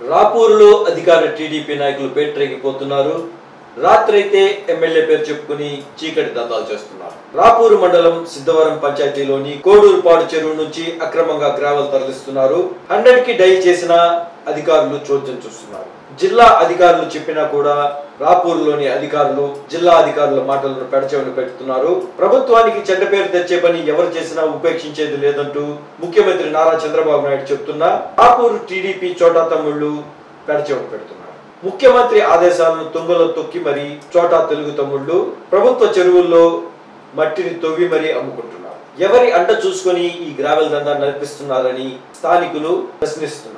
రాపూర్లో అధికార టీడీపీ నాయకులు పేటరేగిపోతున్నారు రాత్రైతే ఎమ్మెల్యే పేరు చెప్పుకుని చీకటి దందాలు చేస్తున్నారు రాపూరు మండలం సిద్ధవరం పంచాయతీలోని కోడూరుపాడు చెరువు నుంచి అక్రమంగా గ్రావెల్ తరలిస్తున్నారు హండ్రెడ్ కి డై చేసిన అధికారులు చోద్యం చూస్తున్నారు జిల్లా అధికారులు చెప్పినా కూడా రాపూర్లోని అధికారులు జిల్లా అధికారుల మాటలను పెడచెవిన పెడుతున్నారు ప్రభుత్వానికి చెడ్డ పేరు తెచ్చే పని ఎవరు చేసినా ఉపేక్షించేది లేదంటూ ముఖ్యమంత్రి నారా చంద్రబాబు నాయుడు చెప్తున్నా రాపూర్ టీడీపీ చోటా తమ్ముళ్లు పెడచెవిన పెడుతున్నారు ముఖ్యమంత్రి ఆదేశాలను తుంగలో తొక్కి మరి చోటా తెలుగు తమ్ముళ్లు ప్రభుత్వ చెరువుల్లో మట్టిని తవ్వి మరీ అమ్ముకుంటున్నారు ఎవరి అంట చూసుకొని ఈ గ్రావెల్ దందా నడిపిస్తున్నారని స్థానికులు ప్రశ్నిస్తున్నారు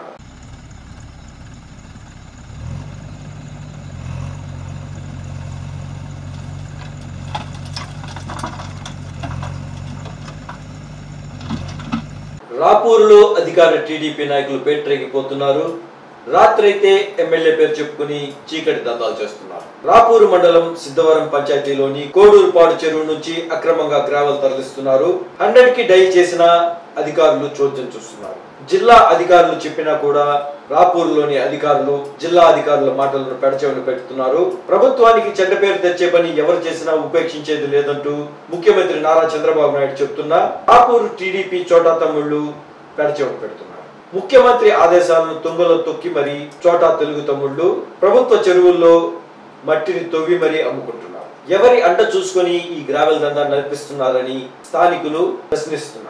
రాపూర్లో అధికార టీడీపీ నాయకులు పేటరేగిపోతున్నారు రాత్రైతే ఎమ్మెల్యే పేరు చెప్పుకుని చీకటి దందాలు చేస్తున్నారు రాపూరు మండలం సిద్ధవరం పంచాయతీలోని కోడూరుపాడు చెరువు నుంచి అక్రమంగా గ్రావెల్ తరలిస్తున్నారు హండ్రెడ్ కి డై చేసిన అధికారులు చోద్యం చూస్తున్నారు జిల్లా అధికారులు చెప్పినా కూడా రాపూర్లోని అధికారులు జిల్లా అధికారుల మాటలను పెడచెవిన పెడుతున్నారు ప్రభుత్వానికి చెడ్డ పేరు తెచ్చే పని ఎవరు చేసినా ఉపేక్షించేది లేదంటూ ముఖ్యమంత్రి నారా చంద్రబాబు నాయుడు చెప్తున్నా రాపూర్ టీడీపీ చోటా తమ్ముళ్లు పెడచెవిన పెడుతున్నారు ముఖ్యమంత్రి ఆదేశాలను తుంగలో తొక్కి మరి చోటా తెలుగు తమ్ముళ్లు ప్రభుత్వ చెరువుల్లో మట్టిని తవ్వి మరీ అమ్ముకుంటున్నారు ఎవరి అంట చూసుకొని ఈ గ్రావెల్ దందా నడిపిస్తున్నారని స్థానికులు ప్రశ్నిస్తున్నారు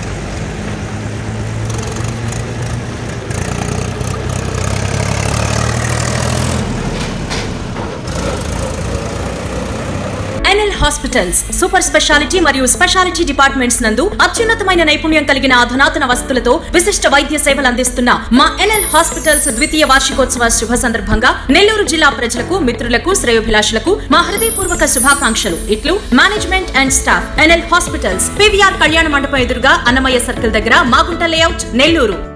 ఎన్ఎల్ హాస్పిటల్స్ సూపర్ స్పెషాలిటీ మరియు స్పెషాలిటీ డిపార్ట్మెంట్స్ నందు అత్యున్నతమైన నైపుణ్యం కలిగిన అధునాతన వసతులతో విశిష్ట వైద్య సేవలు అందిస్తున్న మా ఎన్ఎల్ హాస్పిటల్స్ ద్వితీయ వార్షికోత్సవ శుభ సందర్భంగా నెల్లూరు జిల్లా ప్రజలకు మిత్రులకు శ్రేయోభిలాషులకు మా హృదయపూర్వక శుభాకాంక్షలు ఇట్లు management and staff NL hospitals PVR కళ్యాణ మండపం ఎదురుగా అన్నమయ్య సర్కిల్ దగ్గర మాగుంట లేఅవుట్ నెల్లూరు